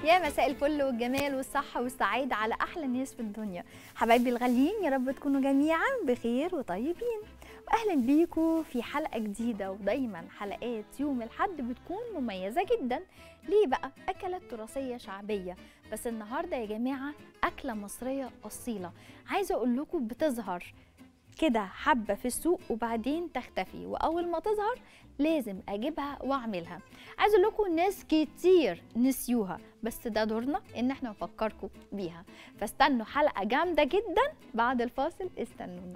يا مساء الفل والجمال والصحة والسعادة على أحلى الناس في الدنيا حبايبي الغاليين يا رب تكونوا جميعا بخير وطيبين وأهلا بيكم في حلقة جديدة ودايما حلقات يوم الحد بتكون مميزة جدا ليه بقى؟ أكلات تراثية شعبية بس النهاردة يا جماعة أكلة مصرية أصيلة عايزة أقول لكم بتظهر كده حبة في السوق وبعدين تختفي وأول ما تظهر لازم أجيبها وأعملها عايزة أقول لكم ناس كتير نسيوها بس ده دورنا إن احنا نفكركم بيها فاستنوا حلقة جامدة جدا بعد الفاصل استنونا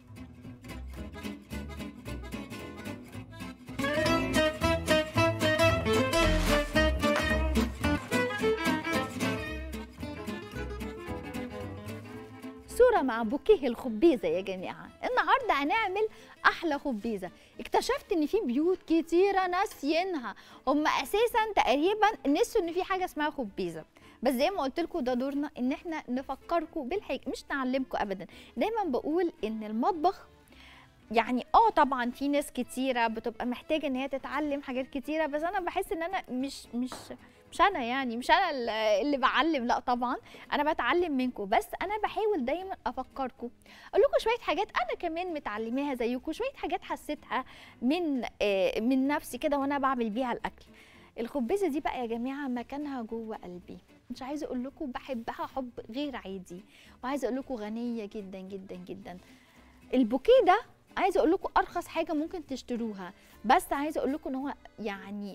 صورة مع بوكيه الخبيزة يا جماعة النهاردة هنعمل أحلى خبيزة اكتشفت إن في بيوت كتيرة ناسيينها هم أساسا تقريبا نسوا إن في حاجة اسمها خبيزة بس زي ما قلت لكم ده دورنا ان احنا نفكركم بالحاجه مش نعلمكم ابدا دايما بقول ان المطبخ يعني اه طبعا في ناس كتيره بتبقى محتاجه ان هي تتعلم حاجات كتيره بس انا بحس ان انا مش مش مش انا يعني مش انا اللي بعلم لا طبعا انا بتعلم منكم بس انا بحاول دايما افكركم اقول لكم شويه حاجات انا كمان متعلماها زيكم شويه حاجات حسيتها من آه من نفسي كده وانا بعمل بيها الاكل الخبزه دي بقى يا جماعه مكانها جوه قلبي مش عايزه اقول لكم بحبها حب غير عادي وعايزه اقول لكم غنيه جدا جدا جدا البوكيه ده عايزه اقول لكم ارخص حاجه ممكن تشتروها بس عايزه اقول لكم ان هو يعني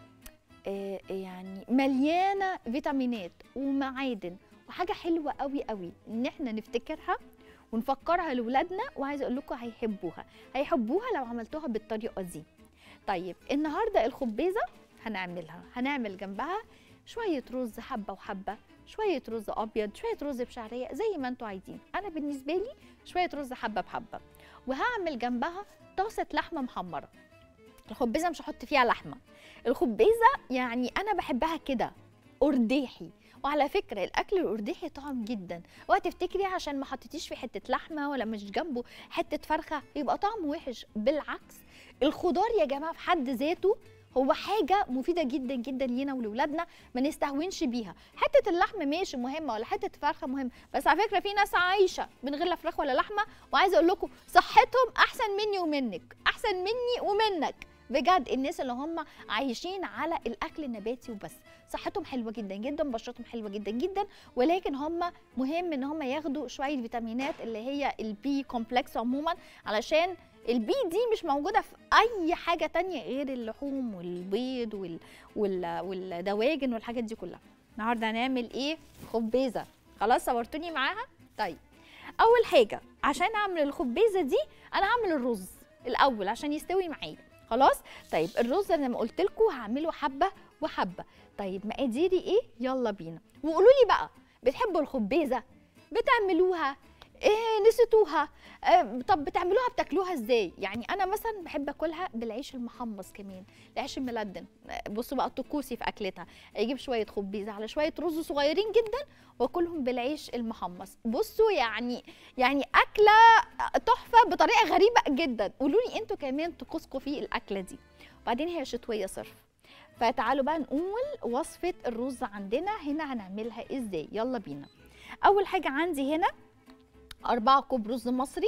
آه يعني مليانه فيتامينات ومعادن وحاجه حلوه قوي قوي ان احنا نفتكرها ونفكرها لاولادنا وعايزه اقول لكم هيحبوها هيحبوها لو عملتوها بالطريقه دي طيب النهارده الخبيزه هنعملها هنعمل جنبها شويه رز حبه وحبه شويه رز ابيض شويه رز بشعريه زي ما انتوا عايزين انا بالنسبه لي شويه رز حبه بحبه وهعمل جنبها طاسه لحمه محمره الخبيزه مش هحط فيها لحمه الخبيزه يعني انا بحبها كده ارداحي وعلى فكره الاكل الارداحي طعم جدا وهتفتكري عشان ما حطيتيش في حته لحمه ولا مش جنبه حته فرخه يبقى طعمه وحش بالعكس الخضار يا جماعه في حد ذاته هو حاجة مفيدة جدا جدا لينا ولولادنا ما نستهونش بيها، حتة اللحم ماشي مهمة ولا حتة الفرخة مهمة، بس على فكرة في ناس عايشة من غير لا فراخ ولا لحمة وعايزة أقول لكم صحتهم أحسن مني ومنك، أحسن مني ومنك، بجد الناس اللي هم عايشين على الاكل النباتي وبس صحتهم حلوه جدا جدا بشرتهم حلوه جدا جدا ولكن هم مهم ان هم ياخدوا شويه فيتامينات اللي هي البي كومبلكس عموما علشان البي دي مش موجوده في اي حاجه تانية غير اللحوم والبيض وال... وال... والدواجن والحاجات دي كلها النهارده هنعمل ايه خبيزه خلاص صورتوني معاها طيب اول حاجه عشان اعمل الخبيزه دي انا هعمل الرز الاول عشان يستوي معايا خلاص طيب الرز زي ما قلت لكم هعمله حبه وحبه طيب مقاديري ايه يلا بينا وقولوا لي بقى بتحبوا الخبيزه بتعملوها ايه نسيتوها آه طب بتعملوها بتاكلوها ازاي يعني انا مثلا بحب اكلها بالعيش المحمص كمان العيش الملدن بصوا بقى الطقوسي في اكلتها اجيب شويه خبيزه على شويه رز صغيرين جدا واكلهم بالعيش المحمص بصوا يعني يعني اكله تحفه بطريقه غريبه جدا قولوا لي انتوا كمان طقوسكم في الاكله دي وبعدين هي شتويه صرف فتعالوا بقى نقول وصفه الرز عندنا هنا هنعملها ازاي يلا بينا اول حاجه عندي هنا أربعة كوب رز مصري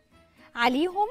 عليهم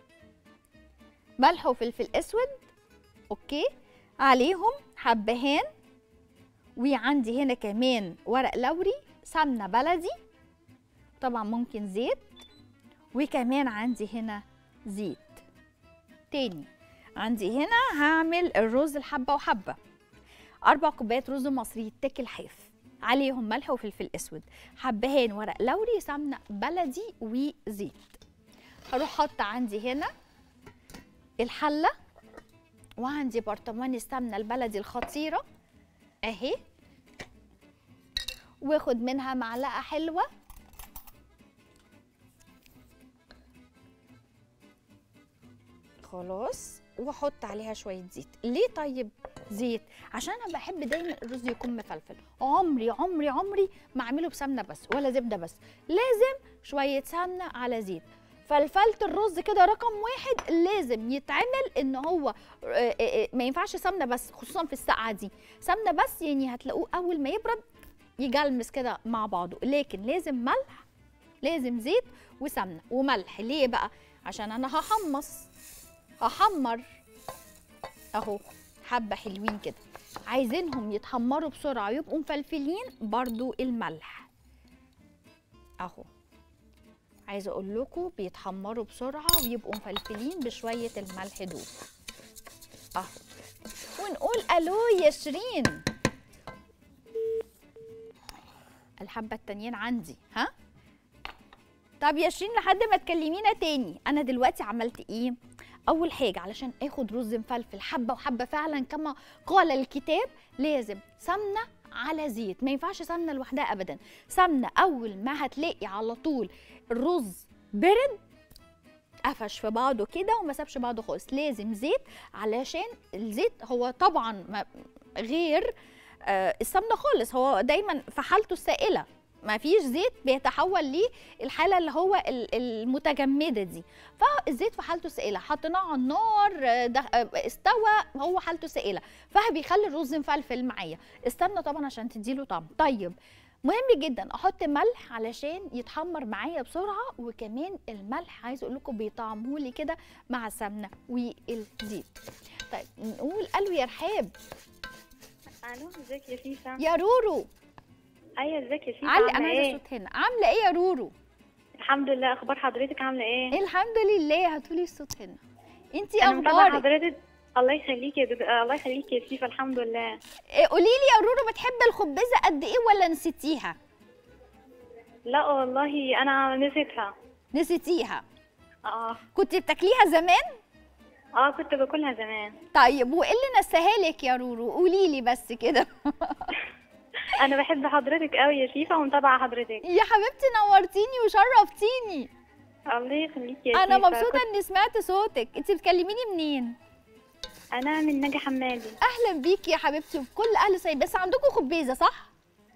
ملح وفلفل أسود أوكي عليهم حبهان وعندي هنا كمان ورق لوري سمنة بلدي طبعا ممكن زيت وكمان عندي هنا زيت تاني عندي هنا هعمل الرز الحبة وحبة أربع كوبايات رز مصري يتاكل حاف عليهم ملح وفلفل اسود حبهان ورق لوري سمنه بلدي وزيت هروح حاطه عندي هنا الحله وعندي برطمان السمنه البلدي الخطيره اهي واخد منها معلقه حلوه خلاص واحط عليها شويه زيت ليه طيب زيت عشان انا بحب دايما الرز يكون مفلفل عمري عمري عمري ما اعمله بسمنه بس ولا زبده بس لازم شويه سمنه على زيت فلفلت الرز كده رقم واحد لازم يتعمل ان هو آه، آه، آه، ما ينفعش سمنه بس خصوصا في السقعه دي سمنه بس يعني هتلاقوه اول ما يبرد يجلمس كده مع بعضه لكن لازم ملح لازم زيت وسمنه وملح ليه بقى عشان انا هحمص هحمر اهو حبه حلوين كده عايزينهم يتحمروا بسرعه يبقوا مفلفلين برضو الملح اهو عايزه اقول لكم بيتحمروا بسرعه ويبقوا مفلفلين بشويه الملح دول اهو ونقول الو يا شيرين الحبه التانيين عندي ها طب يا شيرين لحد ما تكلمينا تاني انا دلوقتي عملت ايه اول حاجه علشان اخد رز مفلفل حبه وحبه فعلا كما قال الكتاب لازم سمنه على زيت ما ينفعش سمنه لوحدها ابدا سمنه اول ما هتلاقي على طول الرز برد قفش في بعضه كده وما سابش بعضه خالص لازم زيت علشان الزيت هو طبعا ما غير آه، السمنه خالص هو دايما في حالته السائله ما فيش زيت بيتحول ليه الحاله اللي هو ال- المتجمده دي فالزيت في حالته سائله حطيناه على النار آه، ده آه، استوى هو حالته سائله فبيخلي الرز مفلفل معايا السمنه طبعا عشان تديله طعم طيب مهم جدا احط ملح علشان يتحمر معايا بسرعه وكمان الملح عايز اقول لكم بيطعمه لي كده مع السمنه والزيت طيب نقول الو يا رحاب الو ازيك يا فيفا يا رورو ايوه ازيك يا فيفا علي عامله انا عايزه ايه صوت هنا عامله ايه يا رورو الحمد لله اخبار حضرتك عامله ايه الحمد لله هاتولي الصوت هنا انتي انا متابعه اخبارك حضرتك الله يخليكي يا دك... آه، الله يخليكي يا فيفا الحمد لله إيه، قولي لي يا رورو بتحبي الخبزه قد ايه ولا نسيتيها لا والله انا نسيتها نسيتيها اه كنت بتاكليها زمان اه كنت باكلها زمان طيب وايه اللي نساها لك يا رورو قولي لي بس كده انا بحب حضرتك قوي يا فيفا ومتابعه حضرتك يا حبيبتي نورتيني وشرفتيني الله يخليكي يا انا فيفا. مبسوطه كنت- اني سمعت صوتك انت بتكلميني منين انا من نجا حمادي اهلا بيكي يا حبيبتي وبكل اهل صعيد بس عندكم خبيزه صح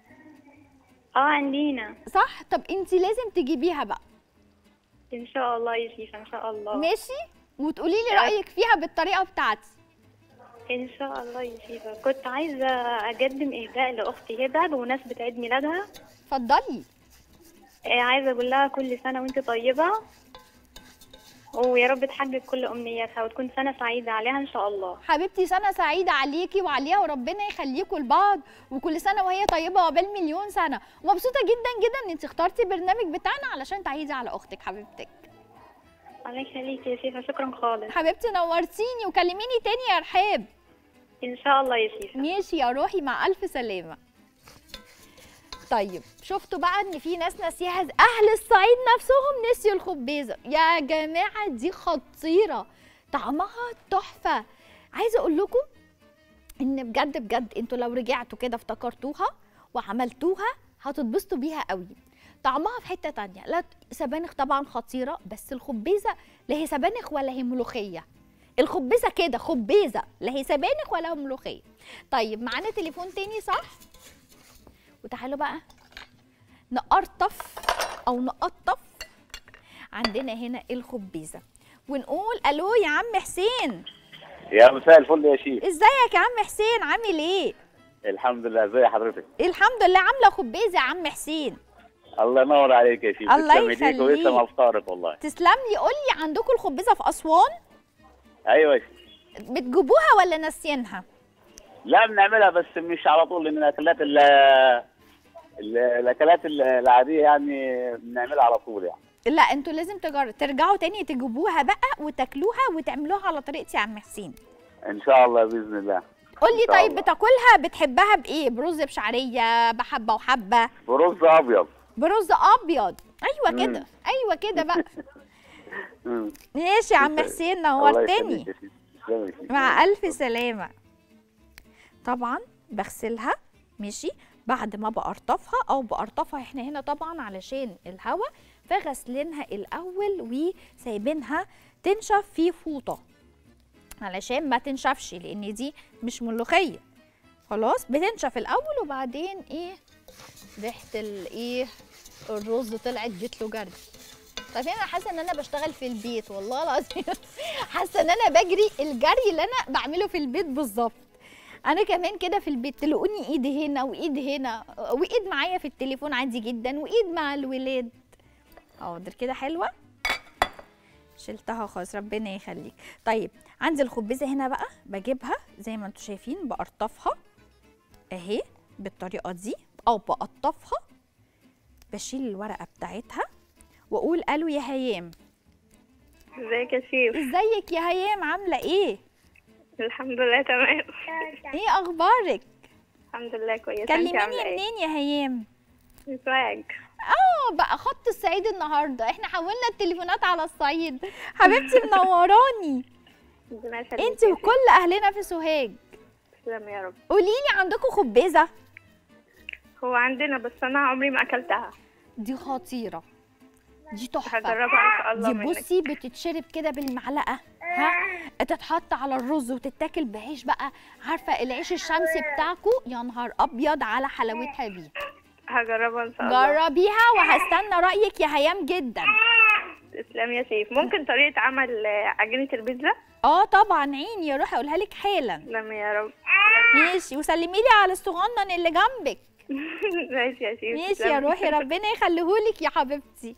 اه عندينا صح طب انت لازم تجيبيها بقى ان شاء الله يا فيفا ان شاء الله ماشي وتقولي لي رايك فيها بالطريقه بتاعتي ان شاء الله يا فيفا كنت عايزه اقدم اهداء لاختي هبه بمناسبه عيد ميلادها اتفضلي آه، عايزه اقول لها كل سنه وانت طيبه ويا رب تحقق كل امنياتها وتكون سنه سعيده عليها ان شاء الله حبيبتي سنه سعيده عليكي وعليها وربنا يخليكم لبعض وكل سنه وهي طيبه وعقبال مليون سنه ومبسوطه جدا جدا ان انت اخترتي البرنامج بتاعنا علشان تعيدي على اختك حبيبتك الله يخليكي يا فيفا شكرا خالص حبيبتي نورتيني وكلميني تاني يا رحاب ان شاء الله يا فيفا ماشي يا روحي مع الف سلامه طيب شفتوا بقى ان في ناس ناسيها اهل الصعيد نفسهم نسيوا الخبيزه يا جماعه دي خطيره طعمها تحفه عايزه اقول لكم ان بجد بجد انتوا لو رجعتوا كده افتكرتوها وعملتوها هتتبسطوا بيها قوي طعمها في حته تانية لا سبانخ طبعا خطيره بس الخبيزه لا هي سبانخ ولا هي ملوخيه الخبيزه كده خبيزه لا هي سبانخ ولا ملوخيه طيب معانا تليفون تاني صح وتعالوا بقى نقرطف او نقطف عندنا هنا الخبيزه ونقول الو يا عم حسين يا مساء الفل يا شيخ ازيك يا عم حسين عامل ايه الحمد لله ازي حضرتك الحمد لله عامله خبيزه يا عم حسين الله ينور عليك يا شيخ الله تسلم ايديك يخليك. ولسه مفطرك والله تسلم لي قول لي عندكم الخبيزه في اسوان ايوه يا شيخ. بتجيبوها ولا ناسيينها لا بنعملها بس مش على طول لان الاكلات ال ال- الاكلات ال- العاديه يعني بنعملها على طول يعني لا انتوا لازم تجر... ترجعوا تاني تجيبوها بقى وتاكلوها وتعملوها على طريقتي يا عم حسين ان شاء الله باذن الله قول لي إن شاء طيب الله. بتاكلها بتحبها بايه برز بشعريه بحبه وحبه برز ابيض برز ابيض ايوه مم. كده ايوه كده بقى مم. ماشي يا عم حسين الله نورتني يخليك يا شيخ. تسلم يا شيخ. مع الف سلامه طبعا بغسلها ماشي بعد ما بقرطفها او بقرطفها احنا هنا طبعا علشان الهوا فغسلينها الاول وسايبينها تنشف في فوطه علشان ما تنشفش لان دي مش ملوخيه خلاص بتنشف الاول وبعدين ايه ريحه الايه الرز طلعت جت له جري طيب انا حاسه ان انا بشتغل في البيت والله العظيم حاسه ان انا بجري الجري اللي انا بعمله في البيت بالظبط انا كمان كده في البيت تلاقوني ايد هنا وايد هنا وايد معايا في التليفون عادي جدا وايد مع الولاد حاضر كده حلوه شلتها خالص ربنا يخليك طيب عندي الخبزه هنا بقى بجيبها زي ما انتم شايفين بقرطفها اهي بالطريقه دي او بقطفها بشيل الورقه بتاعتها واقول الو يا هيام ازيك يا شيف ازيك يا هيام عامله ايه الحمد لله تمام ايه اخبارك الحمد لله كويسه انت كلميني عامله ايه منين يا هيام سواج اه بقى خط الصعيد النهارده احنا حولنا التليفونات على الصعيد حبيبتي منوراني ربنا يخليك انت يا شيف. وكل اهلنا في سوهاج تسلم يا رب قولي لي عندكم خبيزه هو عندنا بس انا عمري ما اكلتها دي خطيره دي تحفه هجربها ان شاء الله دي منك بصي بتتشرب كده بالمعلقه ها تتحط على الرز وتتاكل بعيش بقى عارفه العيش الشمسي بتاعكو يا نهار ابيض على حلاوتها بيه هجربها ان شاء الله جربيها وهستنى رايك يا هيام جدا تسلم يا شيف ممكن طريقه عمل آه، عجينه البيتزا اه طبعا عيني اروح اقولها لك حالا تسلم يا رب ماشي وسلمي لي على الصغنن اللي جنبك ماشي يا شيف ماشي تسلمي. يا روحي ربنا يخليهولك يا حبيبتي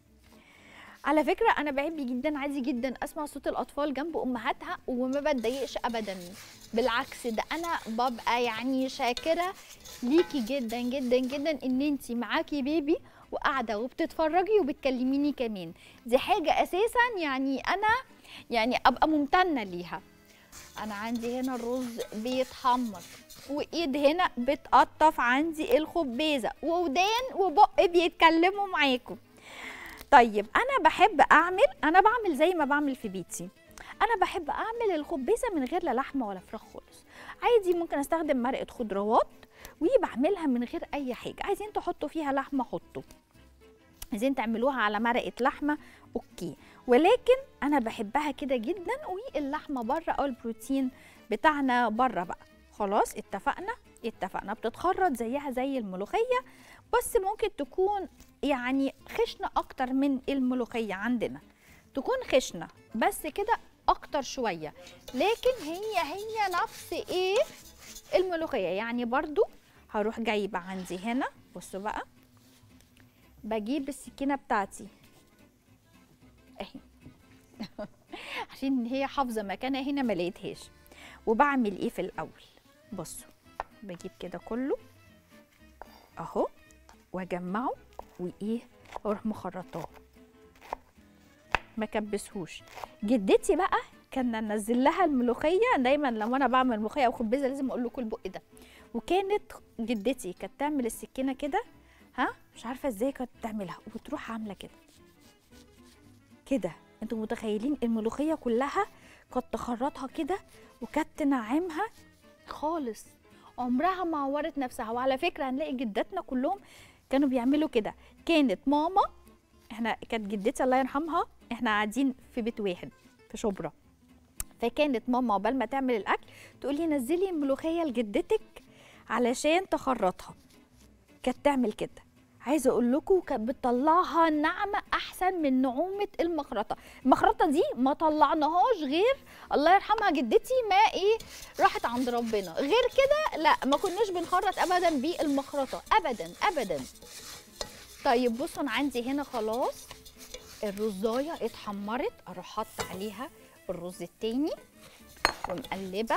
على فكرة أنا بحب جدا عادي جدا أسمع صوت الأطفال جنب أمهاتها وما بتضايقش أبدا بالعكس ده أنا ببقى يعني شاكرة ليكي جدا جدا جدا إن أنتي معاكي بيبي وقاعدة وبتتفرجي وبتكلميني كمان دي حاجة أساسا يعني أنا يعني أبقى ممتنة ليها أنا عندي هنا الرز بيتحمر وإيد هنا بتقطف عندي الخبيزة وودان وبق بيتكلموا معاكم طيب انا بحب اعمل انا بعمل زي ما بعمل في بيتي انا بحب اعمل الخبيزه من غير لا لحمه ولا فراخ خالص عادي ممكن استخدم مرقه خضروات وبعملها من غير اي حاجه عايزين تحطوا فيها لحمه حطوا عايزين تعملوها على مرقه لحمه اوكي ولكن انا بحبها كده جدا واللحمه بره او البروتين بتاعنا بره بقى خلاص اتفقنا اتفقنا بتتخرط زيها زي الملوخيه بس ممكن تكون يعني خشنه اكتر من الملوخيه عندنا تكون خشنه بس كده اكتر شويه لكن هي هي نفس ايه الملوخيه يعني برضو هروح جايبه عندي هنا بصوا بقى بجيب السكينه بتاعتي اهي عشان هي حافظه مكانها هنا ما لقيتهاش وبعمل ايه في الاول بصوا بجيب كده كله اهو واجمعه وايه واروح مخرطاه ما كبسهوش جدتي بقى كان انزل لها الملوخيه دايما لما انا بعمل ملوخيه او خبزه لازم اقول لكم البق ده وكانت جدتي كانت تعمل السكينه كده ها مش عارفه ازاي كانت بتعملها وتروح عامله كده كده انتوا متخيلين الملوخيه كلها كانت تخرطها كده وكانت تنعمها خالص عمرها ما عورت نفسها وعلى فكره هنلاقي جداتنا كلهم كانوا بيعملوا كده كانت ماما احنا كانت جدتي الله يرحمها احنا قاعدين في بيت واحد في شبرا فكانت ماما قبل ما تعمل الاكل تقول لي نزلي الملوخيه لجدتك علشان تخرطها كانت تعمل كده عايزه اقول لكم كانت بتطلعها ناعمه احسن من نعومه المخرطه المخرطه دي ما طلعناهاش غير الله يرحمها جدتي ما ايه راحت عند ربنا غير كده لا ما كناش بنخرط ابدا بالمخرطه ابدا ابدا طيب بصوا انا عندي هنا خلاص الرزايه اتحمرت اروح حاطه عليها الرز التاني ومقلبه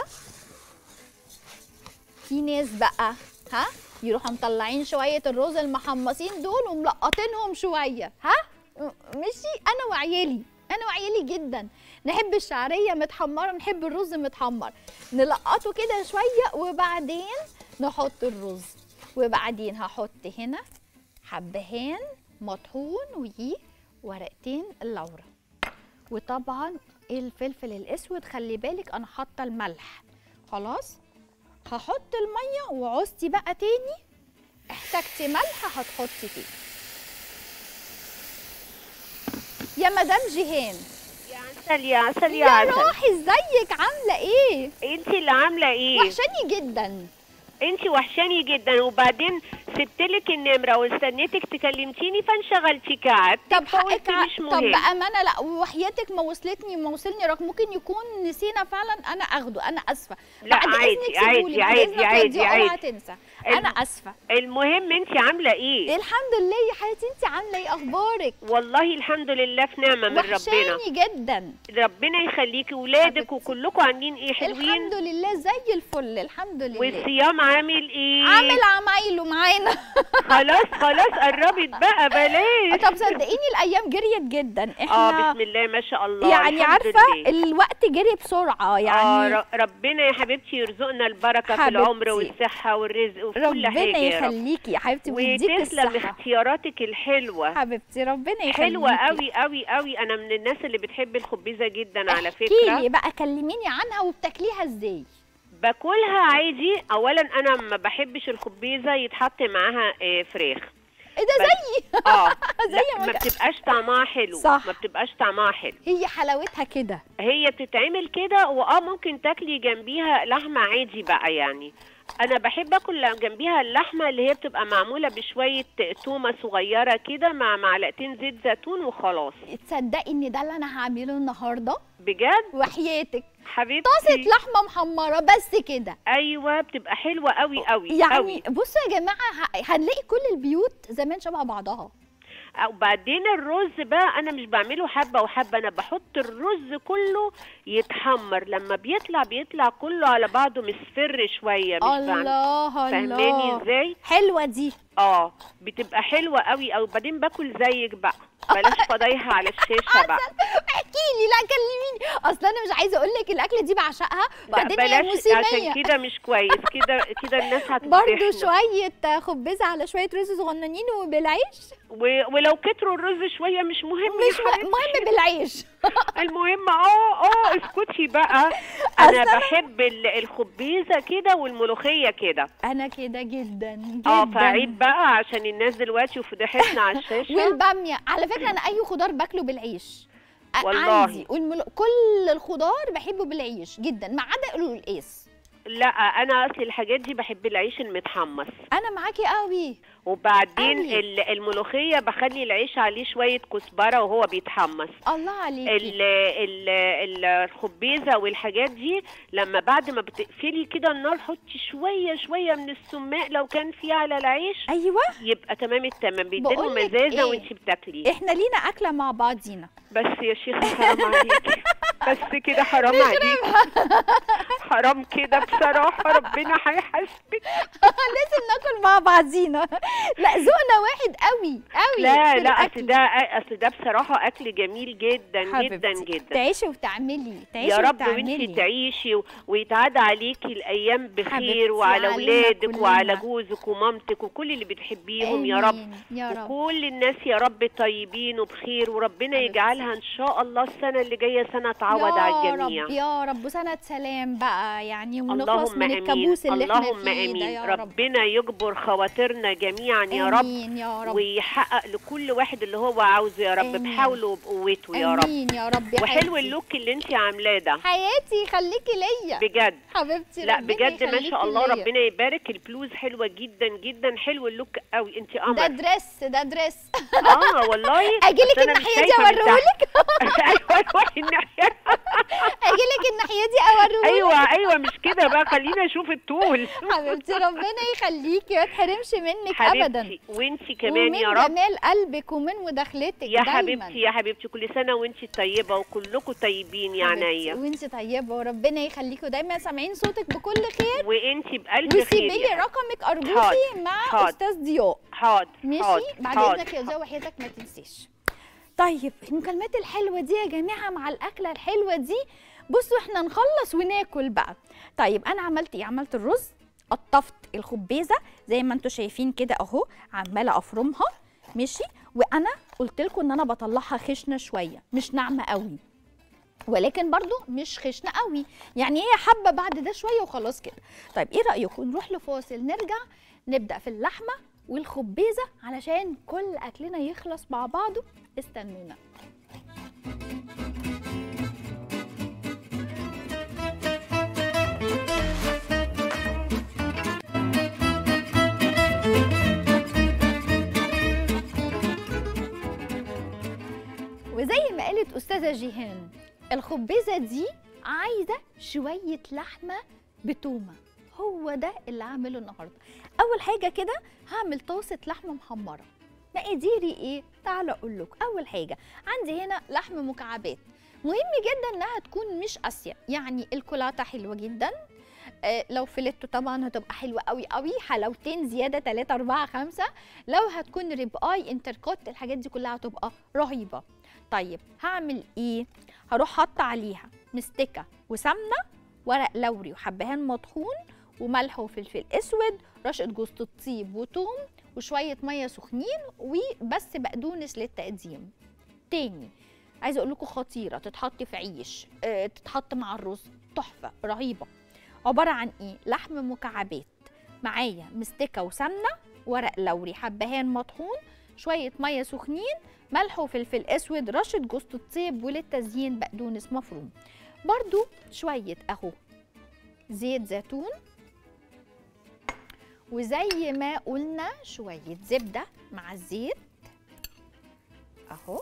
في ناس بقى ها يروحوا مطلعين شويه الرز المحمصين دول وملقطينهم شويه ها ماشي انا وعيالي انا وعيالي جدا نحب الشعريه متحمره نحب الرز متحمر نلقطه كده شويه وبعدين نحط الرز وبعدين هحط هنا حبهان مطحون وورقتين اللورا وطبعا الفلفل الاسود خلي بالك انا حاطه الملح خلاص هحط الميه وعوزتي بقى تاني احتجتي ملح هتحطي تاني يا مدام جيهان يا عسل يا عسل يا يا عسل روحي ازيك عامله ايه انت اللي عامله ايه وحشاني جدا انت وحشاني جدا وبعدين سبت لك النمره واستنيتك تكلمتيني فانشغلتي كعب طب فقلت حقك ع- مش طب مهم بامانه لا وحياتك ما وصلتني ما وصلني رقم ممكن يكون نسينا فعلا انا اخده انا اسفه لا بعد عادي إذنك عادي سيبهولي، بعد عادي إذنك عادي وديه، اوعى عادي تنسى الم- انا اسفه المهم انت عامله ايه الحمد لله يا حياتي انت عامله ايه اخبارك والله الحمد لله في نعمه من ربنا وحشاني جدا ربنا يخليكي ولادك حبيبتي. وكلكم عاملين ايه حلوين الحمد لله زي الفل الحمد لله والصيام عامل ايه عامل عمايله معانا خلاص خلاص قربت بقى بلاش طب صدقيني الايام جريت جدا اه احنا بسم الله ما شاء الله يعني الحمد عارفه لله. الوقت جري بسرعه اه يعني ر- ربنا يا حبيبتي يرزقنا البركه في حبيبتي. العمر والصحه والرزق وفي كل حاجه ربنا يا رب يخليكي يا حبيبتي ويديك وتسلم الصحه اختياراتك الحلوه حبيبتي ربنا يخليكي حلوه قوي قوي قوي انا من الناس اللي بتحب الخبيزه جدا على احكي فكره لي بقى كلميني عنها وبتاكليها ازاي باكلها عادي اولا انا ما بحبش الخبيزه يتحط معاها آه، فراخ ايه ده بس- زيي اه زي لا ما ما ك- بتبقاش طعمها حلو صح. ما بتبقاش طعمها حلو هي حلاوتها كده هي بتتعمل كده واه ممكن تاكلي جنبيها لحمه عادي بقى يعني انا بحب اكل جنبيها اللحمه اللي هي بتبقى معموله بشويه تومه صغيره كده مع معلقتين زيت زيتون وخلاص تصدقي ان ده اللي انا هعمله النهارده بجد وحياتك حبيبتي طاسه لحمه محمره بس كده ايوه بتبقى حلوه قوي قوي يعني قوي بصوا يا جماعه ه- هنلاقي كل البيوت زمان شبه بعضها وبعدين الرز بقى انا مش بعمله حبه وحبه انا بحط الرز كله يتحمر لما بيطلع بيطلع كله على بعضه مصفر شويه مش بعمل الله فاهماني الله ازاي حلوه دي اه بتبقى حلوه قوي او بعدين باكل زيك بقى بلاش فضايحه على الشاشه بقى احكي لي لا كلميني اصل انا مش عايزه اقول لك الاكله دي بعشقها لا وبعدين هي بلاش موسميه عشان كده مش كويس كده كده الناس برضو هتفضحنا شويه خبزه على شويه رز صغننين وبالعيش و- ولو كتروا الرز شويه مش مهم مش يا م- حبيبتي. مهم بالعيش المهم اه اه اسكتي بقى انا أصل بحب ال- الخبيزه كده والملوخيه كده انا كده جدا جدا اه فعيب بقى عشان الناس دلوقتي وفضحتنا على الشاشه والباميه على فكره انا اي خضار باكله بالعيش أ- والله. عندي والملو... كل الخضار بحبه بالعيش جدا ما عدا القلقاس لا انا اصل الحاجات دي بحب العيش المتحمص انا معاكي قوي وبعدين أوي. ال- الملوخيه بخلي العيش عليه شويه كزبره وهو بيتحمص الله عليكي ال ال ال الخبيزه والحاجات دي لما بعد ما بتقفلي كده النار حطي شويه شويه من السماق لو كان في على العيش ايوه يبقى تمام التمام بيديله بقولك مزازه إيه؟ وانت بتاكلي احنا لينا اكله مع بعضينا بس يا شيخه حرام عليكي بس كده حرام عليكي حرام كده بصراحه ربنا هيحاسبك لازم ناكل مع بعضينا لا ذوقنا واحد قوي قوي لا في لا اصل الأكل. ده اصل ده بصراحه اكل جميل جدا جدا حبيبتي، جدا تعيشي وتعملي تعيشي يا رب وتعملي وانتي تعيشي و- ويتعاد عليكي الايام حبيبتي، بخير وعلى علينا اولادك كلنا. وعلى جوزك ومامتك وكل اللي بتحبيهم يا رب آمين، يا رب وكل الناس يا رب طيبين وبخير وربنا حبيبتي. يجعلها ان شاء الله السنه اللي جايه سنه تعوض على يا الجميع رب يا رب وسنة سلام بقى يعني ونخلص اللهم من امين الكابوس اللي احنا اللهم فيه ده امين يا رب ربنا يجبر خواطرنا جميعا يا رب امين يا رب ويحقق لكل واحد اللي هو عاوزه يا رب آمين. بحوله وبقوته يا رب امين يا رب يا وحلو حبيبتي. اللوك اللي انت عاملاه ده حياتي خليكي ليا بجد حبيبتي لا ربنا بجد ما يخليكي شاء الله ليا. ربنا يبارك البلوز حلوه جدا جدا حلو اللوك قوي انت ده قمر دريس ده دريس اه والله اجيلك بس أنا مش الناحيه دي شايفة من اوريهولك تحت. ايوه روحي الناحيه اجيلك الناحيه دي اوريهولك ايوه ايوه مش كده بقى خلينا نشوف الطول حبيبتي ربنا يخليكي ما تحرمش منك ابدا حبيبتي وانت كمان ومن يا رب جمال قلبك ومن مداخلتك يا دايما حبيبتي يا حبيبتي كل سنه وانت طيبه وكلكم طيبين يا حبيبتي، عينيا وانت طيبه وربنا يخليكوا دايما سامعين صوتك بكل خير وانت بالف خير وسيبي لي يا رقمك ارجوكي حاضر، مع حاضر. استاذ ضياء حاضر ماشي حاضر بعد حاضر. اذنك يا ضياء وحياتك ما تنسيش طيب المكالمات الحلوه دي يا جماعه مع الاكله الحلوه دي بصوا احنا نخلص وناكل بقى طيب انا عملت ايه عملت الرز قطفت الخبيزه زي ما انتم شايفين كده اهو عماله افرمها ماشي وانا قلت لكم ان انا بطلعها خشنه شويه مش ناعمه قوي ولكن برضو مش خشنه قوي يعني هي حبه بعد ده شويه وخلاص كده طيب ايه رايكم نروح لفاصل نرجع نبدا في اللحمه والخبيزه علشان كل اكلنا يخلص مع بعضه استنونا استاذه جيهان الخبيزه دي عايزه شويه لحمه بتومه هو ده اللي هعمله النهارده اول حاجه كده هعمل طاسه لحمه محمره مقاديري ايه تعالى اقول لك اول حاجه عندي هنا لحم مكعبات مهم جدا انها تكون مش قاسيه يعني الكولاته حلوه جدا آه، لو فيليتو طبعا هتبقى حلوه قوي قوي حلاوتين زياده 3 4 5 لو هتكون ريب اي انتركوت الحاجات دي كلها هتبقى رهيبه طيب هعمل ايه هروح حاطه عليها مستكه وسمنه ورق لوري وحبهان مطحون وملح وفلفل اسود رشه جوز الطيب وتوم وشويه ميه سخنين وبس بقدونس للتقديم تاني عايزه اقول لكم خطيره تتحط في عيش آه، تتحط مع الرز تحفه رهيبه عباره عن ايه لحم مكعبات معايا مستكه وسمنه ورق لوري حبهان مطحون شويه ميه سخنين ملح وفلفل اسود رشه جوز الطيب وللتزيين بقدونس مفروم برضو شويه اهو زيت زيتون وزي ما قلنا شويه زبده مع الزيت اهو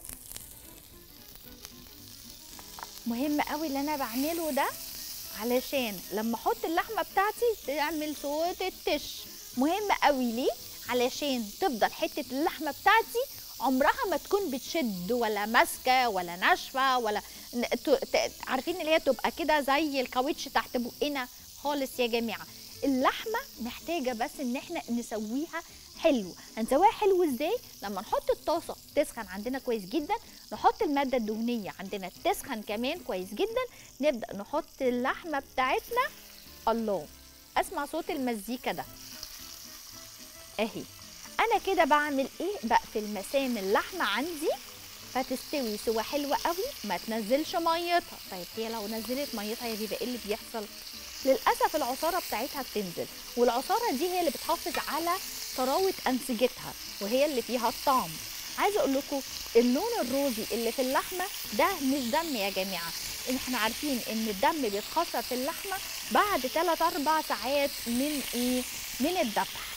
مهم قوي اللي انا بعمله ده علشان لما احط اللحمه بتاعتي تعمل صوت التش مهم قوي ليه علشان تفضل حته اللحمه بتاعتي عمرها ما تكون بتشد ولا ماسكه ولا ناشفه ولا ن- ت- ت- عارفين اللي هي تبقى كده زي الكاوتش تحت بقنا خالص يا جماعه اللحمه محتاجه بس ان احنا نسويها حلو هنسويها حلو ازاي لما نحط الطاسه تسخن عندنا كويس جدا نحط الماده الدهنيه عندنا تسخن كمان كويس جدا نبدا نحط اللحمه بتاعتنا الله اسمع صوت المزيكا ده اهي انا كده بعمل ايه بقفل مسام اللحمه عندي فتستوي سوا حلوه قوي ما تنزلش ميتها طيب هي لو نزلت ميتها يا بيبقى ايه اللي بيحصل للاسف العصاره بتاعتها بتنزل والعصاره دي هي اللي بتحافظ على طراوه انسجتها وهي اللي فيها الطعم عايزه اقول لكم اللون الروزي اللي في اللحمه ده مش دم يا جماعه احنا عارفين ان الدم بيتخسر في اللحمه بعد 3 4 ساعات من ايه من الذبح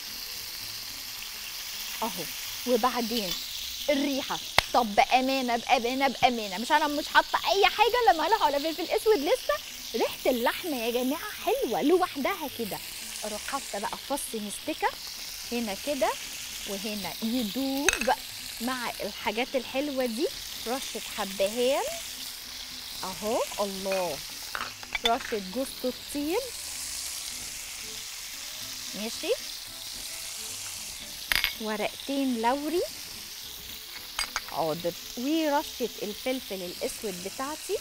اهو وبعدين الريحه طب بامانه بامانه بامانه مش انا مش حاطه اي حاجه لا ملح ولا فلفل اسود لسه ريحه اللحمه يا جماعه حلوه لوحدها كده اروح حاطه بقى فص مستكه هنا كده وهنا يدوب مع الحاجات الحلوه دي رشه حبهان اهو الله رشه جوز الطيب ماشي ورقتين لوري حاضر ورشه الفلفل الاسود بتاعتي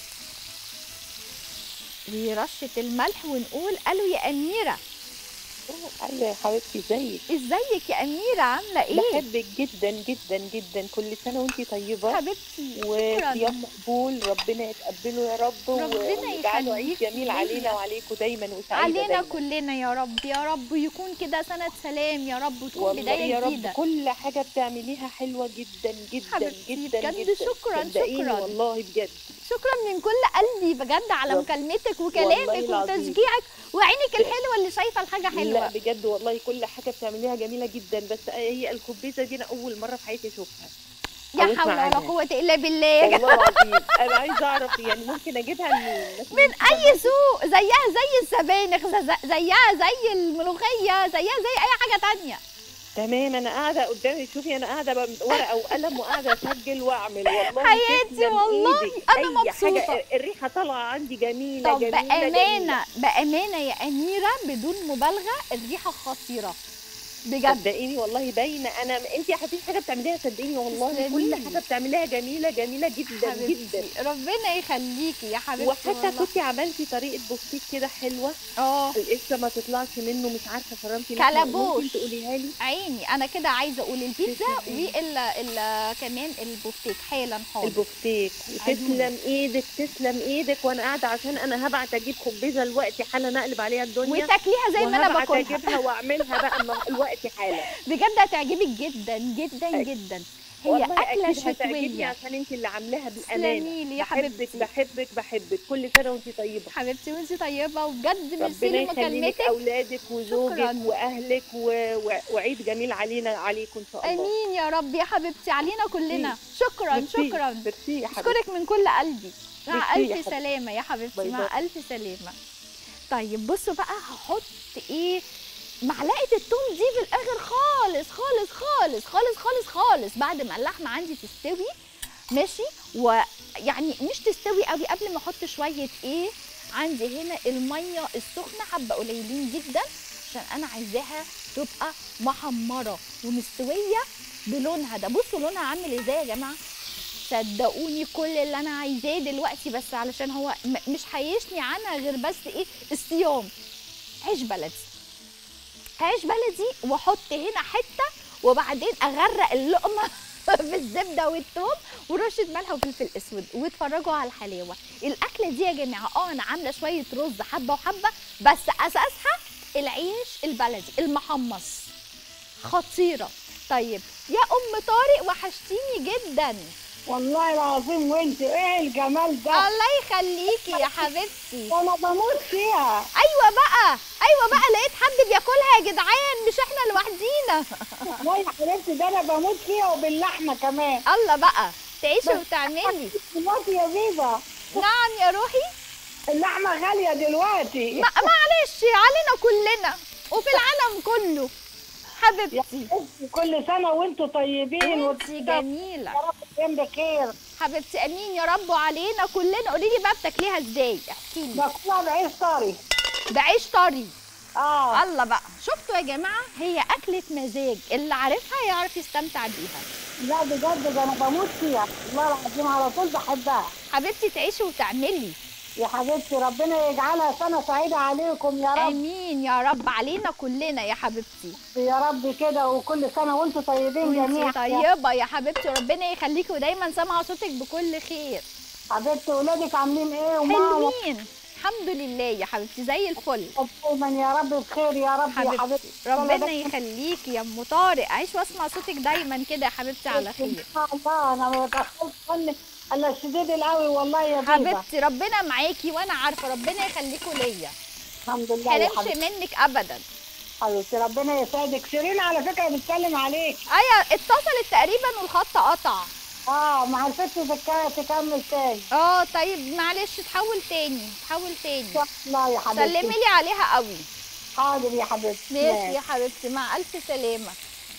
ورشه الملح ونقول الو يا اميره ايوه يا حبيبتي ازيك ازيك يا اميره عامله ايه بحبك جدا جدا جدا كل سنه وانتي طيبه حبيبتي وصيام مقبول ربنا يتقبله يا رب ربنا ويجعله عيد يخليكي جميل ليا. علينا وعليكم دايما وسعيده علينا دايما. كلنا يا رب يا رب يكون كده سنه سلام يا رب وتكون والله بدايه يا رب جديده كل حاجه بتعمليها حلوه جدا جدا حبيبتي جدا بجد جدا شكراً، صدقيني شكراً. والله بجد شكرا من كل قلبي بجد على رب- مكالمتك والله وكلامك العظيم. وتشجيعك وعينك الحلوه اللي شايفه الحاجه لا حلوه بجد والله كل حاجه بتعمليها جميله جدا بس هي الكوبيزه دي انا اول مره في حياتي اشوفها يا أو أسمع حول ولا عنها. قوه الا بالله يا والله العظيم انا عايزه اعرف يعني ممكن اجيبها منين بس من اي سوق زيها زي السبانخ زي- زيها زي الملوخيه زيها زي اي حاجه تانية تمام انا قاعده قدامي شوفي انا قاعده بقى ورقه وقلم وقاعده اسجل واعمل والله حياتي تسلم والله إيدك. أنا أي مبسوطة. حاجة الريحه طالعه عندي جميله طب جميله بامانه جميلة. بامانه يا اميره بدون مبالغه الريحه خطيره بجد صدقيني والله باينه انا انت يا حبيبتي حاجه بتعمليها صدقيني والله تسلمي كل لي. حاجه بتعمليها جميله جميله جدا جدا حبيبتي ربنا يخليكي يا حبيبتي وحتى والله. كنتي عملتي طريقه بوفتيك كده حلوه اه القشره ما تطلعش منه مش عارفه فرمتي كلبوش. ممكن تقوليها لي عيني انا كده عايزه اقول البيتزا تسلمي. وال ال كمان البوفتيك حالا حاضر البوفتيك تسلم ايدك تسلم ايدك وانا قاعده عشان انا هبعت اجيب خبيزه دلوقتي حالا اقلب عليها الدنيا وتاكليها زي ما انا وهبعت باكلها اجيبها واعملها بقى النه- الوقت حالا بجد هتعجبك جدا جدا جدا هي والله اكله أكيد هتعجبني شتويه عشان انت اللي عاملاها تسلمي بالامانه لي يا بحبك حبيبتي. بحبك بحبك كل سنه وانت طيبه حبيبتي وانت طيبه وبجد ميرسي ربنا يخلي لك لمكالمتك اولادك وزوجك شكراً. واهلك و... و... وعيد جميل علينا عليكم ان شاء الله امين يا رب يا حبيبتي علينا كلنا شكرا ميرسي. شكرا ميرسي يا حبيبتي اشكرك من كل قلبي مع ميرسي يا الف حبيبتي. سلامه يا حبيبتي باي مع باي. الف سلامه طيب بصوا بقى هحط ايه معلقه التوم دي في الاخر خالص خالص خالص خالص خالص خالص بعد ما اللحمه عندي تستوي ماشي ويعني مش تستوي قوي قبل ما احط شويه ايه عندي هنا الميه السخنه حبه قليلين جدا عشان انا عايزاها تبقى محمره ومستويه بلونها ده بصوا لونها عامل ازاي يا جماعه صدقوني كل اللي انا عايزاه دلوقتي بس علشان هو م- مش هيشني عنها غير بس ايه الصيام عيش بلدي عيش بلدي واحط هنا حته وبعدين اغرق اللقمه في الزبده والثوم ورشه ملح وفلفل اسود واتفرجوا على الحلاوه الاكله دي يا جماعه اه انا عامله شويه رز حبه وحبه بس اساسها العيش البلدي المحمص خطيره طيب يا ام طارق وحشتيني جدا والله العظيم وانت ايه الجمال ده الله يخليكي يا حبيبتي انا بموت فيها ايوه بقى ايوه بقى لقيت حد بياكلها يا جدعان مش احنا لوحدينا لا يا حبيبتي ده انا بموت فيها وباللحمه كمان الله بقى تعيشي وتعملي دلوقتي يا بيبا نعم يا روحي اللحمه غاليه دلوقتي ما معلش علينا كلنا وفي العالم كله حبيبتي كل سنه وانتوا طيبين انتي جميله يا رب تكون بخير حبيبتي امين يا رب وعلينا كلنا قولي لي بقى بتاكليها ازاي احكي لي باكلها بعيش طري بعيش طري اه الله بقى شفتوا يا جماعه هي اكله مزاج اللي عارفها يعرف يستمتع بيها لا بجد ده انا بموت فيها والله العظيم على طول بحبها حبيبتي تعيشي وتعملي يا حبيبتي ربنا يجعلها سنه سعيده عليكم يا رب امين يا رب علينا كلنا يا حبيبتي يا رب كده وكل سنه وانتوا طيبين جميعا وانتي طيبه يا حبيبتي ربنا يخليكي ودايما سامعه صوتك بكل خير حبيبتي ولادك عاملين ايه وماما حلوين الحمد لله يا حبيبتي زي الفل دايما يا رب بخير يا رب يا حبيبتي حبيبتي ربنا يخليكي يا ام طارق عيش واسمع صوتك دايما كده يا حبيبتي على خير ان شاء الله انا ما بتاخرش عني الا الشديد القوي والله يا بيبا حبيبتي ربنا معاكي وانا عارفه ربنا يخليكوا ليا الحمد لله يا حرمش حبيبتي منك ابدا حبيبتي ربنا يسعدك شيرين على فكره بتسلم عليك ايوه اتصلت تقريبا والخط قطع اه مع الست تك- تكمل تاني اه طيب معلش تحول تاني تحول تاني لا يا حبيبتي سلمي لي عليها قوي حاضر يا حبيبتي ماشي يا حبيبتي مع الف سلامه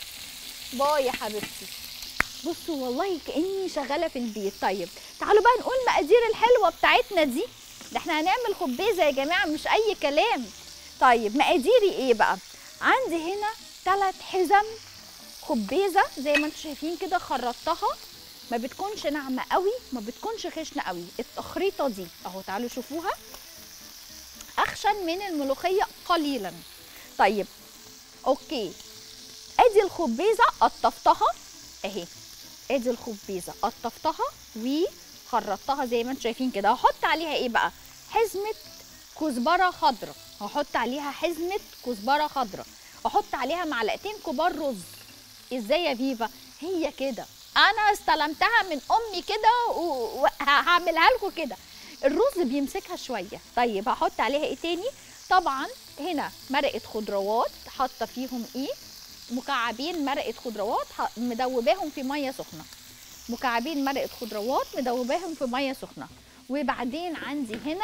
باي يا حبيبتي بصوا والله كاني شغاله في البيت طيب تعالوا بقى نقول مقادير الحلوه بتاعتنا دي ده احنا هنعمل خبيزه يا جماعه مش اي كلام طيب مقاديري ايه بقى عندي هنا ثلاث حزم خبيزه زي ما انتم شايفين كده خرطتها ما بتكونش ناعمه قوي ما بتكونش خشنه قوي التخريطه دي اهو تعالوا شوفوها اخشن من الملوخيه قليلا طيب اوكي ادي الخبيزه قطفتها اهي ادي الخبيزه قطفتها وخرطتها زي ما انتم شايفين كده هحط عليها ايه بقى حزمه كزبره خضراء هحط عليها حزمه كزبره خضراء احط عليها معلقتين كبار رز ازاي يا فيفا هي كده انا استلمتها من امي كده و- وهعملها لكم كده الرز بيمسكها شويه طيب هحط عليها ايه تاني طبعا هنا مرقه خضروات حاطه فيهم ايه مكعبين مرقه خضروات ح- مدوباهم في ميه سخنه مكعبين مرقه خضروات مدوباهم في ميه سخنه وبعدين عندي هنا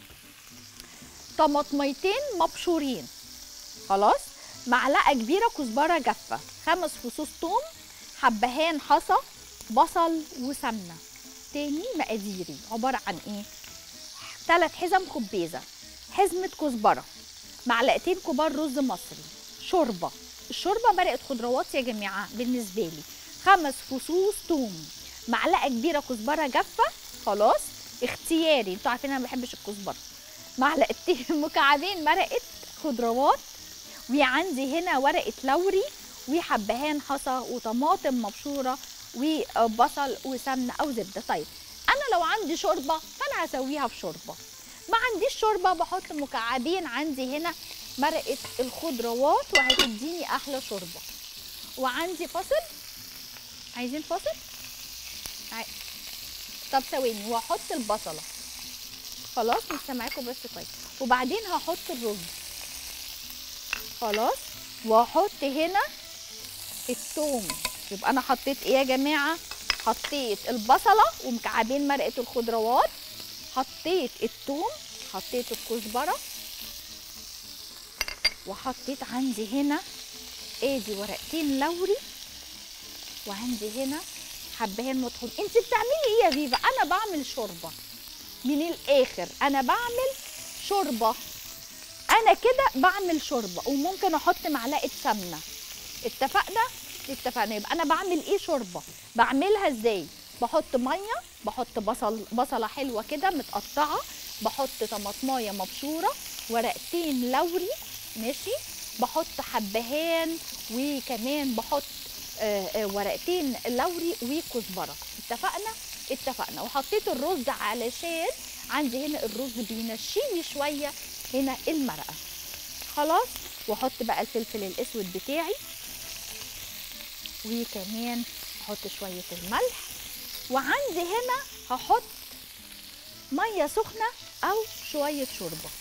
طماطميتين مبشورين خلاص معلقه كبيره كزبره جافه خمس فصوص ثوم حبهان حصى بصل وسمنه تاني مقاديري عباره عن ايه ثلاث حزم خبيزه حزمه كزبره معلقتين كبار رز مصري شوربه الشوربه مرقه خضروات يا جماعه بالنسبه لي خمس فصوص ثوم معلقه كبيره كزبره جافه خلاص اختياري انتوا عارفين انا ما بحبش الكزبره معلقتين مكعبين مرقه خضروات وعندي هنا ورقه لوري وحبهان حصى وطماطم مبشوره وبصل وسمنه او زبده طيب انا لو عندي شوربه فانا هسويها في شوربه ما عنديش شوربه بحط مكعبين عندي هنا مرقه الخضروات وهتديني احلى شوربه وعندي فصل عايزين فاصل عاي... طب ثواني وهحط البصله خلاص مش سامعاكم بس كويس وبعدين هحط الرز خلاص وهحط هنا الثوم يبقى انا حطيت ايه يا جماعه حطيت البصله ومكعبين مرقه الخضروات حطيت الثوم حطيت الكزبره وحطيت عندي هنا ادي ورقتين لوري وعندي هنا حبهان مطحون انت بتعملي ايه يا فيفا انا بعمل شوربه من الاخر انا بعمل شوربه انا كده بعمل شوربه وممكن احط معلقه سمنه اتفقنا اتفقنا يبقى انا بعمل ايه شوربه بعملها ازاي بحط ميه بحط بصل بصله حلوه كده متقطعه بحط طماطمايه مبشوره ورقتين لوري ماشي بحط حبهان وكمان بحط آه، آه، ورقتين لوري وكزبره اتفقنا اتفقنا وحطيت الرز علشان عندي هنا الرز بينشيني شويه هنا المرقه خلاص واحط بقى الفلفل الاسود بتاعي وكمان احط شويه الملح وعندي هنا هحط ميه سخنه او شويه شوربه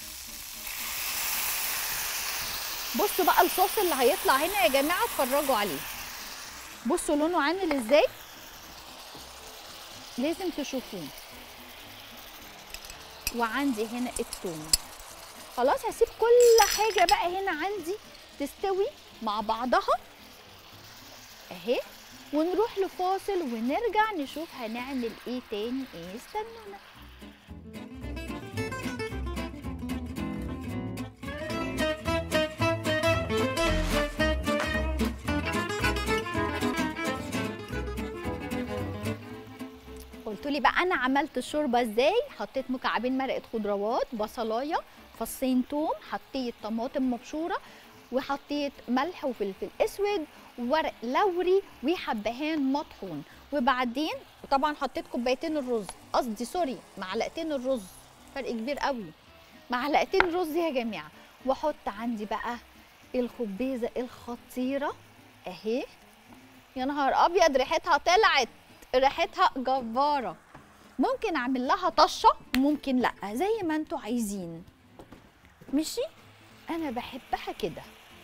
بصوا بقى الصوص اللي هيطلع هنا يا جماعه اتفرجوا عليه بصوا لونه عامل ازاي لازم تشوفوه وعندي هنا التوم خلاص هسيب كل حاجه بقى هنا عندي تستوي مع بعضها اهي ونروح لفاصل ونرجع نشوف هنعمل ايه تاني ايه استنونا قلت لي بقى انا عملت الشوربه ازاي حطيت مكعبين مرقه خضروات بصلايه فصين توم حطيت طماطم مبشوره وحطيت ملح وفلفل اسود وورق لوري وحبهان مطحون وبعدين طبعا حطيت كوبايتين الرز قصدي سوري معلقتين الرز فرق كبير قوي معلقتين رز يا جماعه واحط عندي بقى الخبيزه الخطيره اهي يا نهار ابيض ريحتها طلعت ريحتها جباره ممكن اعمل لها طشه ممكن لا زي ما انتوا عايزين ماشي انا بحبها كده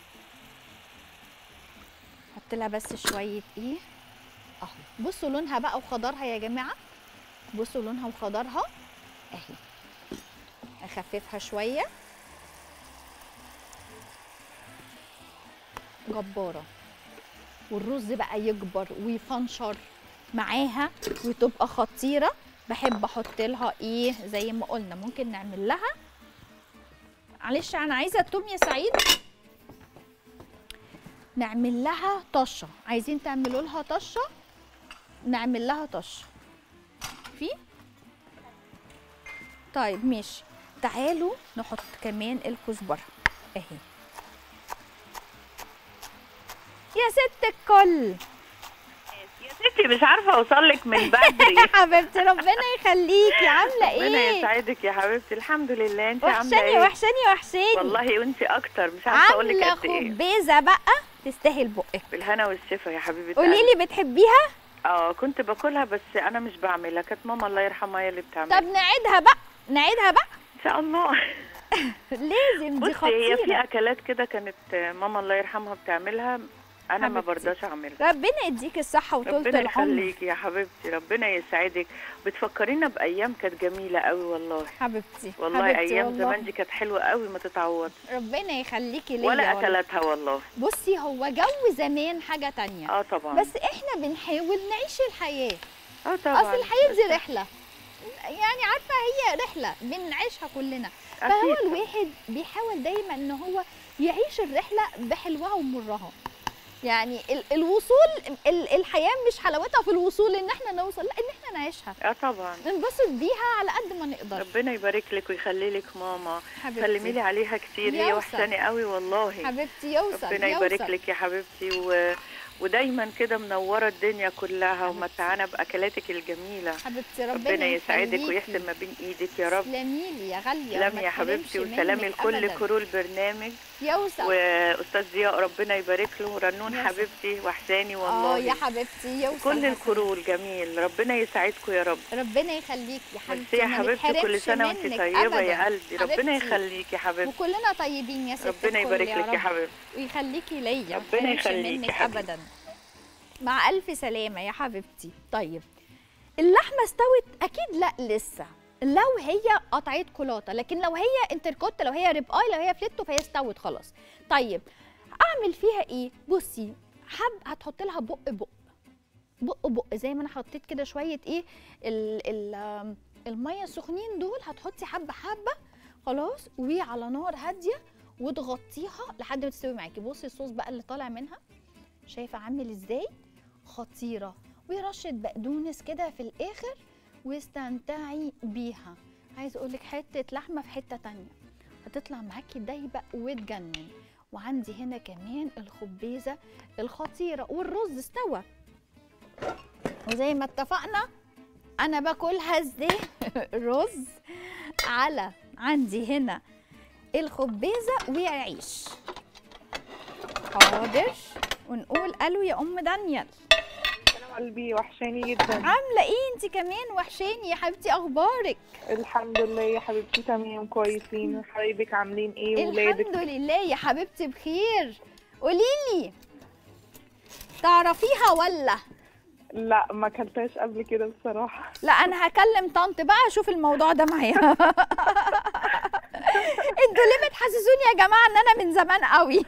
احط لها بس شويه ايه اهو بصوا لونها بقى وخضارها يا جماعه بصوا لونها وخضارها اهي اخففها شويه جباره والرز بقى يكبر ويفنشر معاها وتبقى خطيره بحب احط لها ايه زي ما قلنا ممكن نعمل لها معلش انا عايزه التوم يا سعيد نعمل لها طشه عايزين تعملوا لها طشه نعمل لها طشه في طيب ماشي تعالوا نحط كمان الكزبره اهي يا ست الكل يا ستي مش عارفه اوصل لك من بدري يا حبيبتي ربنا يخليكي عامله ربنا ايه يسعدك يا حبيبتي الحمد لله انت عامله وحشاني ايه وحشاني وحشاني والله وانت اكتر مش عارفه اقول لك عامله قد ايه خبيزه بقى تستاهل بقك بالهنا والشفا يا حبيبه قولي قلبي. لي بتحبيها اه كنت باكلها بس انا مش بعملها كانت ماما الله يرحمها هي اللي بتعملها طب نعيدها بقى نعيدها بقى ان شاء الله لازم دي بصي هي في خطيره اكلات كده كانت ماما الله يرحمها بتعملها انا ما حبيبتي. برضاش اعملها ربنا يديك الصحه وطولة ربنا العمر يخليكي يا حبيبتي ربنا يسعدك بتفكرينا بايام كانت جميله قوي والله حبيبتي والله حبيبتي ايام والله. زمان دي كانت حلوه قوي ما تتعوض ربنا يخليكي ليا ولا والله. اكلاتها والله بصي هو جو زمان حاجه تانية اه طبعا بس احنا بنحاول نعيش الحياه اه طبعا اصل الحياه دي رحله يعني عارفه هي رحله بنعيشها كلنا فهو أكيد. الواحد بيحاول دايما ان هو يعيش الرحله بحلوها ومرها يعني ال- الوصول ال- الحياه مش حلاوتها في الوصول ان احنا نوصل لا ان احنا نعيشها اه طبعا ننبسط بيها على قد ما نقدر ربنا يبارك لك ويخلي لك ماما حبيبتي. سلمي لي عليها كتير هي يوصل. وحشاني قوي والله حبيبتي يوصل ربنا يبارك يوصل. لك يا حبيبتي و... ودايما كده منوره الدنيا كلها ومتعانا باكلاتك الجميله حبيبتي ربنا, ربنا يسعدك يخليكي. ويحسن ما بين ايدك يا رب تسلمي لي يا غاليه سلامي وما يا حبيبتي تحرمش وسلامي منك لكل أبداً. كرو البرنامج يوسف واستاذ ضياء ربنا يبارك له رنون يا حبيبتي وحشاني اه والله يا حبيبتي يوسف كل حسن. الكرو الجميل ربنا يسعدكم يا رب ربنا يخليك يا حبيبتي ميرسي يا ما حبيبتي كل نتحرمش سنه وانت منك طيبه أبداً. يا قلبي ربنا حبيبتي. يخليك يا حبيبتي وكلنا طيبين يا ست ربنا الكل يبارك يا لك يا رب. حبيبتي ويخليكي ليا ما ربنا نتحرمش يخليك منك يا حبيبتي. ابدا مع الف سلامه يا حبيبتي طيب اللحمه استوت اكيد لا لسه لو هي قطعت كولاطه لكن لو هي انتركوت لو هي ريب اي لو هي فليتو فهي استوت خلاص طيب اعمل فيها ايه بصي حب هتحط لها بق بق بق بق زي ما انا حطيت كده شويه ايه ال ال آم، الميه السخنين دول هتحطي حبه حبه خلاص وعلى نار هاديه وتغطيها لحد ما تستوي معاكي بصي الصوص بقى اللي طالع منها شايفه عامل ازاي خطيره ورشه بقدونس كده في الاخر واستمتعي بيها عايز اقولك حته لحمه في حته تانية هتطلع معاكي دايبه وتجنن وعندي هنا كمان الخبيزه الخطيره والرز استوى وزي ما اتفقنا انا باكلها ازاي رز على عندي هنا الخبيزه وعيش حاضر ونقول الو يا ام دانيال قلبي وحشاني جدا عامله ايه انت كمان وحشاني يا حبيبتي اخبارك الحمد لله يا حبيبتي تمام كويسين حبايبك عاملين ايه ولادك الحمد لله يا حبيبتي بخير قولي لي تعرفيها ولا لا ما اكلتهاش قبل كده بصراحه لا انا هكلم طنط بقى اشوف الموضوع ده معايا انتوا ليه بتحسسوني يا جماعه ان انا من زمان قوي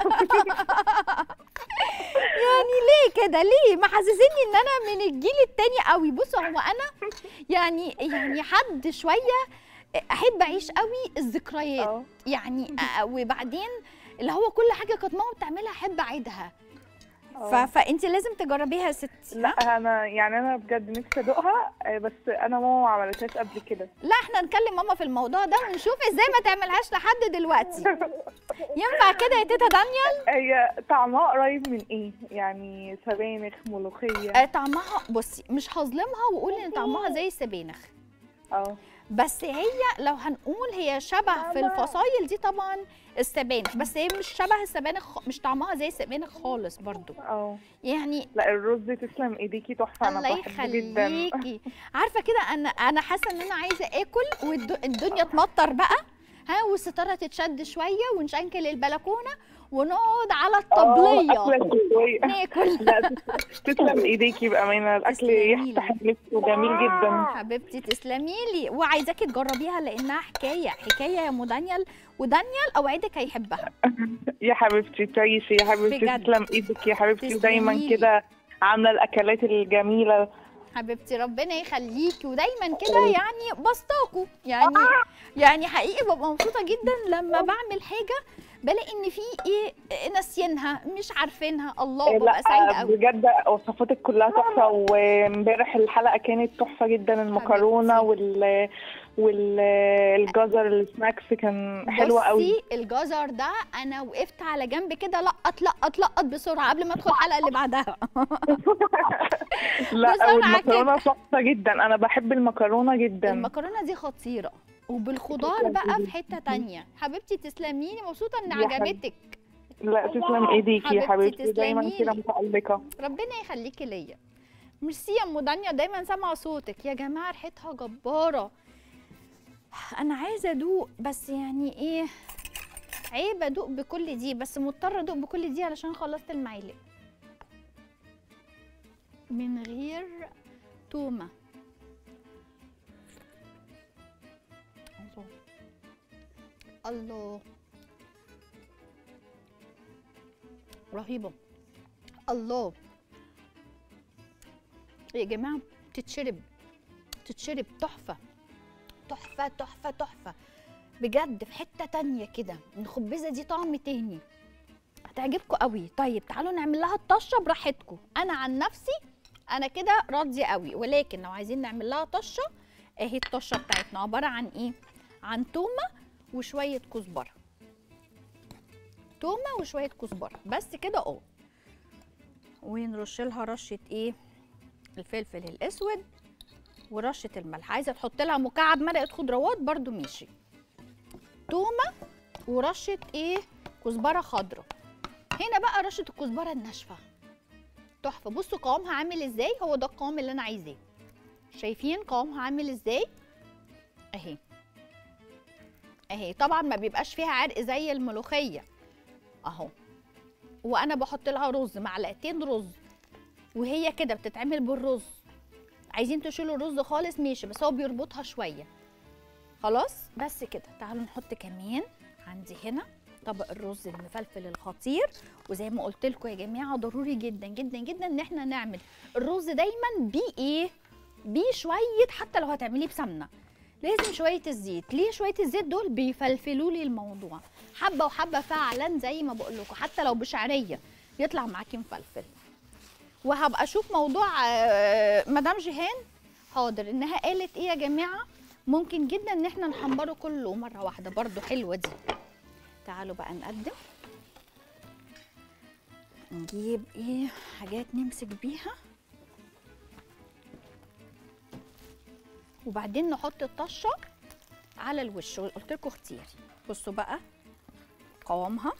يعني ليه كده ليه محسسيني ان انا من الجيل التاني قوي بصوا هو انا يعني يعني حد شويه احب اعيش قوي الذكريات اه يعني آه، وبعدين اللي هو كل حاجه كانت ماما بتعملها احب اعيدها ف... اه. فانت لازم تجربيها يا ستي ها؟ لا انا يعني انا بجد نفسي ادوقها آه، بس انا ماما ما عملتهاش قبل كده لا احنا نكلم ماما في الموضوع ده ونشوف ازاي ما تعملهاش لحد دلوقتي ينفع كده يا تيتا دانيال هي طعمها قريب من ايه يعني سبانخ ملوخيه آه طعمها بصي مش هظلمها واقول ان طعمها زي السبانخ اه بس هي لو هنقول هي شبه في الفصايل دي طبعا السبانخ بس هي مش شبه السبانخ خ- مش طعمها زي السبانخ خالص برضو اه يعني لا الرز تسلم ايديكي تحفه انا الله بحبه جدا يخليكي عارفه كده انا انا حاسه ان انا عايزه اكل والدنيا تمطر بقى ها والستاره تتشد شويه ونشنكل البلكونه ونقعد على اه الطبليه اكله شويه ناكل لا تسلم ايديكي بامانه الاكل تسلميلي. يفتح النفس وجميل جدا حبيبتي تسلمي لي وعايزاكي تجربيها لانها حكايه حكايه يا ام دانيال ودانيال اوعدك هيحبها يا حبيبتي تعيشي يا حبيبتي بجد. تسلم ايدك يا حبيبتي ودايما تسلميلي. كده عامله الاكلات الجميله حبيبتي ربنا يخليكي ودايما كده يعني بسطاكوا يعني يعني حقيقي ببقى مبسوطه جدا لما بعمل حاجه بلاقي ان في ايه ناسيينها مش عارفينها الله ببقى سعيده قوي بجد وصفاتك كلها تحفه وامبارح الحلقه كانت تحفه جدا المكرونه وال والجزر السناكس كان حلو قوي بصي الجزر ده انا وقفت على جنب كده لقط لقط لقط بسرعه قبل ما ادخل الحلقه اللي بعدها لا بسرعة والمكرونه كده. تحفه جدا انا بحب المكرونه جدا المكرونه دي خطيره وبالخضار بقى في حته تانية حبيبتي تسلميني مبسوطه ان يا حبيبتي. عجبتك لا تسلم ايديكي يا حبيبتي حبيبتي دايما تسلميلي. كده متألقة ربنا يخليكي ليا ميرسي يا ام دنيا دايما سامعه صوتك يا جماعه ريحتها جباره انا عايزه ادوق بس يعني ايه عيب ادوق بكل دي بس مضطره ادوق بكل دي علشان خلصت المعلق من غير تومه الله الله رهيبه الله يا جماعه تتشرب تتشرب تحفه تحفه تحفه تحفه بجد في حته تانية كده الخبزه دي طعم تاني هتعجبكم قوي طيب تعالوا نعمل لها الطشه براحتكم انا عن نفسي انا كده راضيه قوي ولكن لو عايزين نعمل لها طشه اهي الطشه بتاعتنا عباره عن ايه عن تومه وشويه كزبره تومه وشويه كزبره بس كده اه ونرش لها رشه ايه الفلفل الاسود ورشه الملح عايزه تحط لها مكعب مرقه خضروات برده ماشي تومه ورشه ايه كزبره خضراء هنا بقى رشه الكزبره الناشفه تحفه بصوا قوامها عامل ازاي هو ده القوام اللي انا عايزاه شايفين قوامها عامل ازاي اهي اهي طبعا ما بيبقاش فيها عرق زي الملوخيه اهو وانا بحط لها رز معلقتين رز وهي كده بتتعمل بالرز عايزين تشيلوا الرز خالص ماشي بس هو بيربطها شويه خلاص بس كده تعالوا نحط كمان عندي هنا طبق الرز المفلفل الخطير وزي ما قلت لكم يا جماعه ضروري جدا جدا جدا ان احنا نعمل الرز دايما بايه بيه شويه حتى لو هتعمليه بسمنه لازم شويه الزيت ليه شويه الزيت دول بيفلفلوا لي الموضوع حبه وحبه فعلا زي ما بقول لكم حتى لو بشعريه يطلع معاكي مفلفل وهبقى اشوف موضوع آه، مدام جيهان حاضر انها قالت ايه يا جماعه ممكن جدا ان احنا نحمره كله مره واحده برضو حلوه دي تعالوا بقى نقدم نجيب ايه حاجات نمسك بيها وبعدين نحط الطشه على الوش قلت لكم اختياري بصوا بقى قوامها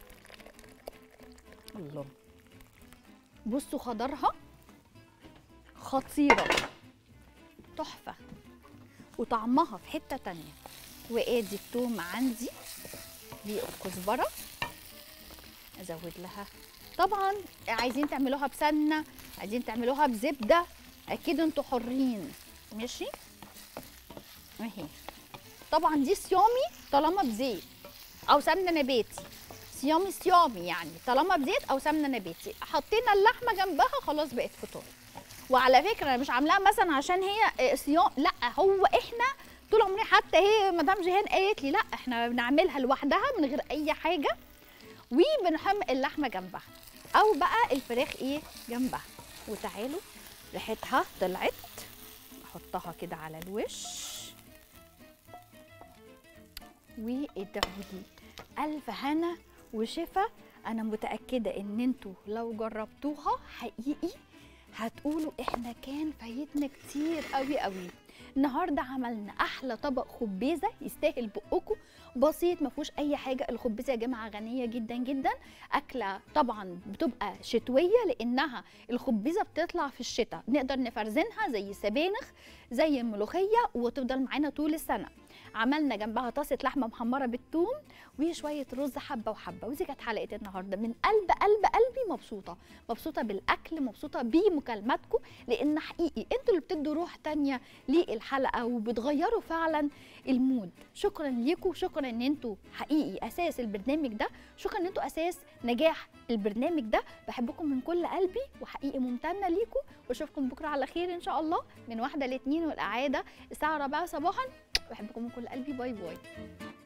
الله بصوا خضرها خطيره تحفه وطعمها في حته تانية وادي التوم عندي دي الكزبره ازود لها طبعا عايزين تعملوها بسمنه عايزين تعملوها بزبده اكيد انتوا حرين ماشي اهي طبعا دي صيامي طالما بزيت او سمنه نباتي صيامي صيامي يعني طالما بزيت او سمنه نباتي حطينا اللحمه جنبها خلاص بقت فطار وعلى فكره انا مش عاملاها مثلا عشان هي آه، صيام لا هو احنا طول عمري حتى هي مدام جيهان قالت لي لا احنا بنعملها لوحدها من غير اي حاجه وبنحم اللحمه جنبها او بقى الفراخ ايه جنبها وتعالوا ريحتها طلعت احطها كده على الوش وادعوا لي الف هنا وشفا انا متاكده ان انتوا لو جربتوها حقيقي هتقولوا احنا كان فايتنا كتير قوي قوي النهارده عملنا احلى طبق خبيزه يستاهل بقكم بسيط ما فيهوش اي حاجه الخبيزه يا جماعه غنيه جدا جدا اكله طبعا بتبقى شتويه لانها الخبيزه بتطلع في الشتاء نقدر نفرزنها زي السبانخ زي الملوخيه وتفضل معانا طول السنه عملنا جنبها طاسه لحمه محمره بالثوم وشويه رز حبه وحبه ودي كانت حلقه النهارده من قلب قلب قلبي مبسوطه مبسوطه بالاكل مبسوطه بمكالماتكم لان حقيقي انتوا اللي بتدوا روح تانية للحلقه وبتغيروا فعلا المود شكرا ليكم شكرا ان انتوا حقيقي اساس البرنامج ده شكرا ان انتوا اساس نجاح البرنامج ده بحبكم من كل قلبي وحقيقي ممتنه ليكم واشوفكم بكره على خير ان شاء الله من واحده لاثنين والاعاده الساعه 4 صباحا بحبكم من كل قلبي باي باي